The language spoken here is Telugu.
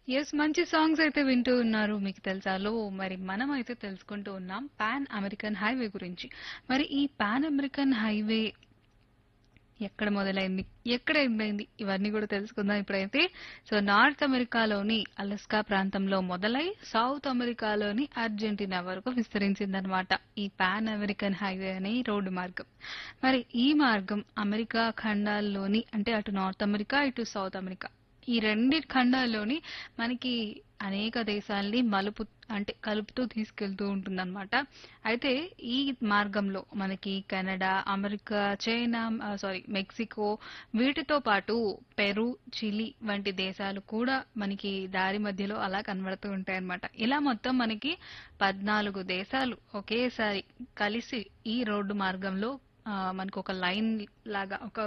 యెస్. మంచి సాంగ్స్ అయితే వింటూ ఉన్నారు. మీకు తెలుసాలో మరి మనమైతే తెలుసుకుంటూ ఉన్నాం పాన్ అమెరికన్ హైవే గురించి. మరి ఈ పాన్ అమెరికన్ హైవే ఎక్కడ మొదలైంది? ఎక్కడ ఎండైంది? ఇవన్నీ కూడా తెలుసుకుందాం ఇప్పుడైతే. సో నార్త్ అమెరికాలోని అలస్కా ప్రాంతంలో మొదలై సౌత్ అమెరికాలోని అర్జెంటీనా వరకు విస్తరించిందనమాట. ఈ పాన్ అమెరికన్ హైవే అనే ఈ రోడ్డు మార్గం. మరి ఈ మార్గం అమెరికా ఖండాల్లోని అంటే అటు నార్త్ అమెరికా, ఇటు సౌత్ అమెరికా ఈ రెండి ఖండాల్లోని మనకి అనేక దేశాల్ని మలుపు అంటే కలుపుతూ తీసుకెళ్తూ ఉంటుందన్నమాట. అయితే ఈ మార్గంలో మనకి కెనడా, అమెరికా, చైనా ఆహ్, సారీ మెక్సికో వీటితో పాటు పెరు, చిలీ వంటి దేశాలు కూడా మనకి దారి మధ్యలో అలా కనబడుతూ ఉంటాయన్నమాట. ఇలా మొత్తం మనకి 14 దేశాలు ఒకేసారి కలిసి ఈ రోడ్డు మార్గంలో ఆహ్, మనకొక లైన్ లాగా ఒక